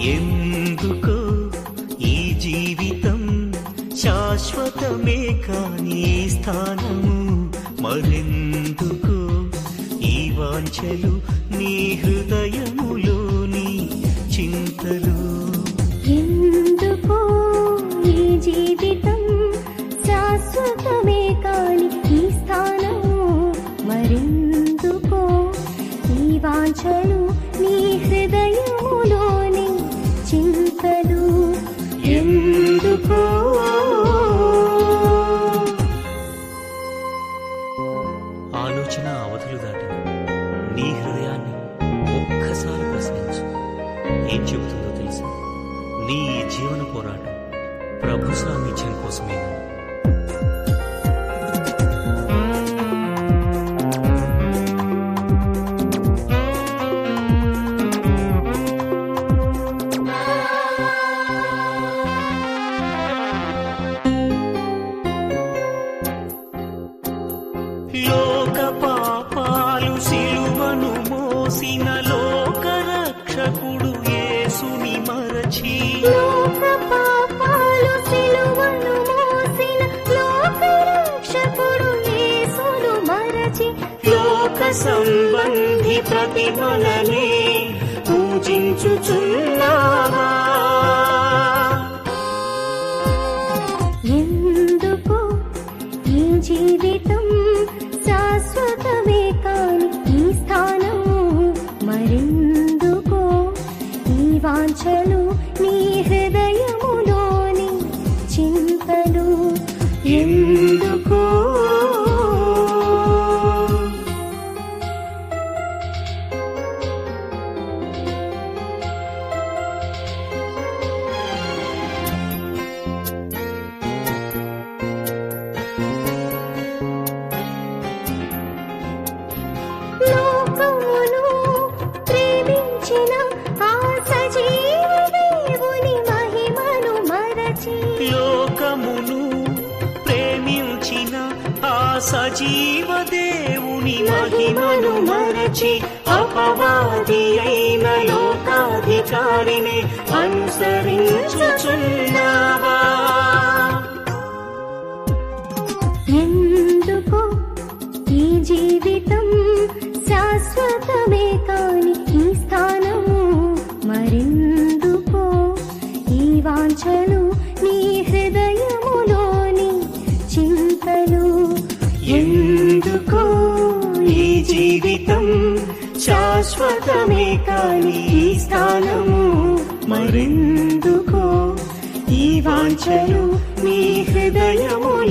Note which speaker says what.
Speaker 1: ఎందుకో ఈ జీవితం శాశ్వతమే కాని ఈ స్థానము మరెందుకో ఈ వాంఛలు నీ హృదయములోని చింతలు
Speaker 2: ఎందుకో ఈ జీవితం శాశ్వతమే కాని ఈ స్థానము మరెందుకో ఈ వాంఛలు నీ హృదయములోని చింతలు
Speaker 1: ఎందుకో ఆలోచన అవధులు దాటిన నీ హృదయాన్ని ఒక్కసారి ప్రశ్నించు ఏం చెబుతుందో తెలుసా నీ ఈ జీవన పోరాటం ప్రభు సాన్నిధ్యం కోసమేనా లోక పాపాలు సిలువను మోసిన లోక రక్షకుడు యేసుని మరచి
Speaker 2: లోక పాపాలు సిలువను మోసిన లోక రక్షకుడు యేసును మరచి
Speaker 1: లోక సంబంధి ప్రతిమలనే పూజించుచున్నావా
Speaker 2: ఎందుకో ఈ జీవితం శాశ్వతమే కాని ఈ స్థానము మరెందుకో ఈ వాంఛలు నీ హృదయములోని చింతలు
Speaker 1: ఎందుకో
Speaker 2: లోకమును ప్రేమించిన ఆ సజీవ దేవుని మహిమను మరచి
Speaker 1: లోకమును ప్రేమించిన ఆ సజీవ దేవుని మహిమను మరచి అపవాది అయిన లోకాధికారిని అనుసరించుచున్నావా
Speaker 2: ఎందుకో ఈ జీవితం శాశ్వతమే కాని ఈ స్థానము మరెందుకో ఈ వాంఛలు నీ హృదయములోని చింతలు
Speaker 1: ఎందుకో ఈ జీవితం శాశ్వతమే కాని ఈ స్థానము మరెందుకో ఈ వాంఛలు నీ హృదయములో